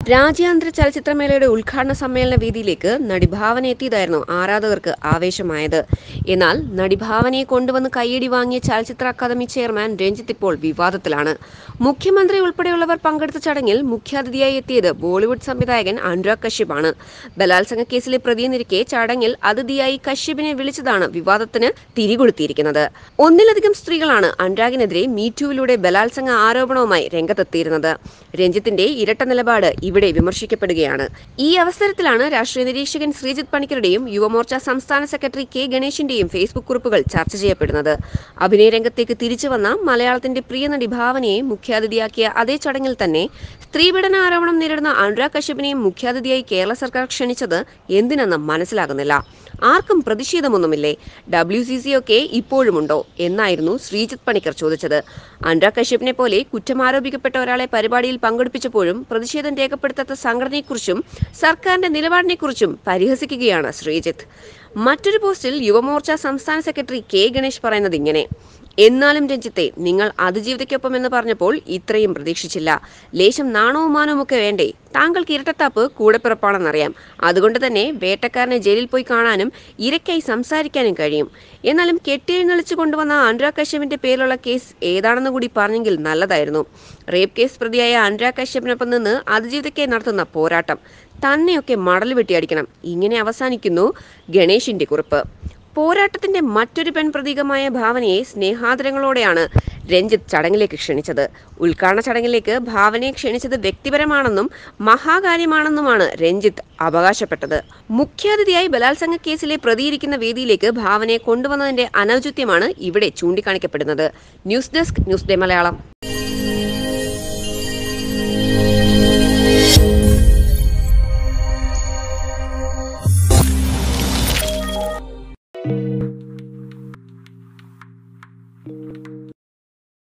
രാജ്യാന്തര ചലച്ചിത്രമേളയുടെ ഉദ്ഘാടന സമ്മേളന വേദിയിലേക്ക് നടി ഭാവന എത്തിയതായിരുന്നു ആരാധകർക്ക് ആവേശമായത് എന്നാൽ നടി ഭാവനയെ കൊണ്ടുവന്ന് കയ്യടി വാങ്ങിയ ചലച്ചിത്ര അക്കാദമി ചെയർമാൻ രഞ്ജിത്ത് ഇപ്പോൾ വിവാദത്തിലാണ് മുഖ്യമന്ത്രി ഉൾപ്പെടെയുള്ളവർ പങ്കെടുത്ത ചടങ്ങിൽ മുഖ്യാതിഥിയായി എത്തിയത് ബോളിവുഡ് സംവിധായകൻ അനുരാഗ് കശ്യപാണ് ബലാത്സംഗ കേസിലെ പ്രതിയെന്നിരിക്കെ ചടങ്ങിൽ അതിഥിയായി കശ്യപിനെ വിളിച്ചതാണ് വിവാദത്തിന് തിരികൊളുത്തിയിരിക്കുന്നത് ഒന്നിലധികം സ്ത്രീകളാണ് അനുരാഗിനെതിരെ മീറ്റുവിലൂടെ ബലാത്സംഗ ആരോപണവുമായി രംഗത്തെത്തിയിരുന്നത് രഞ്ജിത്തിന്റെ ഇരട്ട നിലപാട് ഇവിടെ വിമർശിക്കപ്പെടുകയാണ് ഈ അവസരത്തിലാണ് രാഷ്ട്രീയ നിരീക്ഷകൻ ശ്രീജിത്ത് പണിക്കരുടെയും യുവമോർച്ച സംസ്ഥാന സെക്രട്ടറി കെ ഗണേഷിന്റെയും ഫേസ്ബുക്ക് കുറിപ്പുകൾ ചർച്ച ചെയ്യപ്പെടുന്നത് അഭിനയ രംഗത്തേക്ക് തിരിച്ചു വന്ന മലയാളത്തിന്റെ പ്രിയ നടി ഭാവനയെ മുഖ്യാതിഥിയാക്കിയ അതേ ചടങ്ങിൽ തന്നെ സ്ത്രീപീഡന ആരോപണം നേരിടുന്ന അനുരാഗ് കശ്യപിനെയും മുഖ്യാതിഥിയായി കേരള സർക്കാർ ക്ഷണിച്ചത് എന്തിനെന്ന് മനസ്സിലാകുന്നില്ല ആർക്കും പ്രതിഷേധമൊന്നുമില്ലേ ഡബ്ല്യു സി സി ഒക്കെ ഇപ്പോഴുമുണ്ടോ എന്നായിരുന്നു ശ്രീജിത്ത് പണിക്കർ ചോദിച്ചത് അനുരാഗ് കശ്യപിനെ പോലെ കുറ്റമാരോപിക്കപ്പെട്ട ഒരാളെ പരിപാടിയിൽ പങ്കെടുപ്പിച്ചപ്പോഴും പ്രതിഷേധം രേഖപ്പെടുത്താത്ത സംഘടനയെക്കുറിച്ചും സർക്കാരിന്റെ നിലപാടിനെക്കുറിച്ചും പരിഹസിക്കുകയാണ് ശ്രീജിത്ത് മറ്റൊരു പോസ്റ്റിൽ യുവമോർച്ച സംസ്ഥാന സെക്രട്ടറി കെ ഗണേഷ് പറയുന്നത് ഇങ്ങനെ എന്നാലും രഞ്ജിത്തെ നിങ്ങൾ അതിജീവിതയ്ക്കൊപ്പം എന്ന് പറഞ്ഞപ്പോൾ ഇത്രയും പ്രതീക്ഷിച്ചില്ല ലേശം നാണവും മാനവും ഒക്കെ വേണ്ടേ താങ്കൾക്ക് ഇരട്ടത്താപ്പ് കൂടെപ്പിറപ്പാണെന്നറിയാം അതുകൊണ്ട് തന്നെ വേട്ടക്കാരനെ ജയിലിൽ പോയി കാണാനും ഇരയ്ക്കായി സംസാരിക്കാനും കഴിയും എന്നാലും കെട്ടിയെഴുന്നള്ളിച്ചു കൊണ്ടുവന്ന അനുരാഗ് കശ്യപിന്റെ പേരിലുള്ള കേസ് ഏതാണെന്ന് കൂടി പറഞ്ഞെങ്കിൽ നല്ലതായിരുന്നു റേപ്പ് കേസ് പ്രതിയായ അനുരാഗ് കശ്യപിനൊപ്പം നിന്ന് അതിജീവിതയ്ക്കായി നടത്തുന്ന പോരാട്ടം തന്നെയൊക്കെ മടൽ വെട്ടിയടിക്കണം ഇങ്ങനെ അവസാനിക്കുന്നു ഗണേഷിന്റെ കുറിപ്പ് പോരാട്ടത്തിന്റെ മറ്റൊരു പെൺപ്രതീകമായ ഭാവനയെ സ്നേഹാദരങ്ങളോടെയാണ് രഞ്ജിത്ത് ചടങ്ങിലേക്ക് ക്ഷണിച്ചത് ഉദ്ഘാടന ചടങ്ങിലേക്ക് ഭാവനയെ ക്ഷണിച്ചത് വ്യക്തിപരമാണെന്നും മഹാകാര്യമാണെന്നുമാണ് രഞ്ജിത്ത് അവകാശപ്പെട്ടത് മുഖ്യാതിഥിയായി ബലാത്സംഗ കേസിലെ പ്രതിയിരിക്കുന്ന വേദിയിലേക്ക് ഭാവനയെ കൊണ്ടുവന്നതിന്റെ അനൗചിത്യമാണ് ഇവിടെ ചൂണ്ടിക്കാണിക്കപ്പെടുന്നത് news desk news day Malayalam